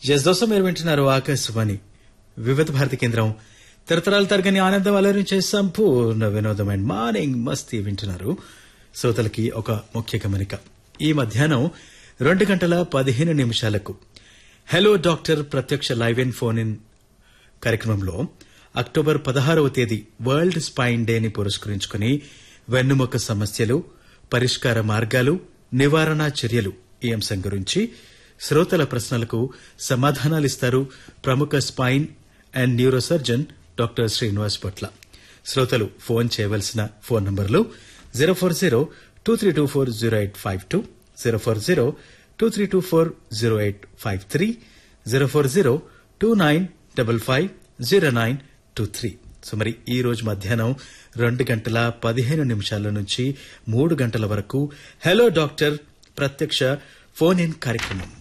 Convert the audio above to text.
yes దోసం మీరు వింటున్నారు ఆకాశవాణి వివిధ భారతి కేంద్రం తరతరాలు తరగని ఆనందం అలరించే సంపూర్ణ వినోదం అండ్ మార్నింగ్ మస్తీ వింటున్నారు శ్రోతలకి ఒక ముఖ్య గమనిక ఈ మధ్యాహ్నం రెండు గంటల పదిహేను నిమిషాలకు హలో డాక్టర్ ప్రత్యక్ష లైవ్ ఇన్ ఫోన్ ఇన్ కార్యక్రమంలో అక్టోబర్ పదహారవ తేదీ వరల్డ్ స్పైన్ డేని పురస్కరించుకుని వెన్నుముక సమస్యలు పరిష్కార మార్గాలు నివారణ చర్యలు ఈ అంశం గురించి శ్రోతల ప్రశ్నలకు సమాధానాలిస్తారు ప్రముఖ spine and neuro surgeon doctor Srinivas పట్ల శ్రోతలు ఫోన్ చేయవలసిన ఫోన్ నంబర్లు zero four zero two three two four zero eight five two zero four zero two three two four zero eight five three zero four zero two nine double five zero nine two three so మరి ఈ రోజు మధ్యాహ్నం రెండు గంటల పదిహేను నిమిషాల నుంచి మూడు గంటల వరకు హలో డాక్టర్ ప్రత్యక్ష ఫోన్ ఇన్ కార్యక్రమం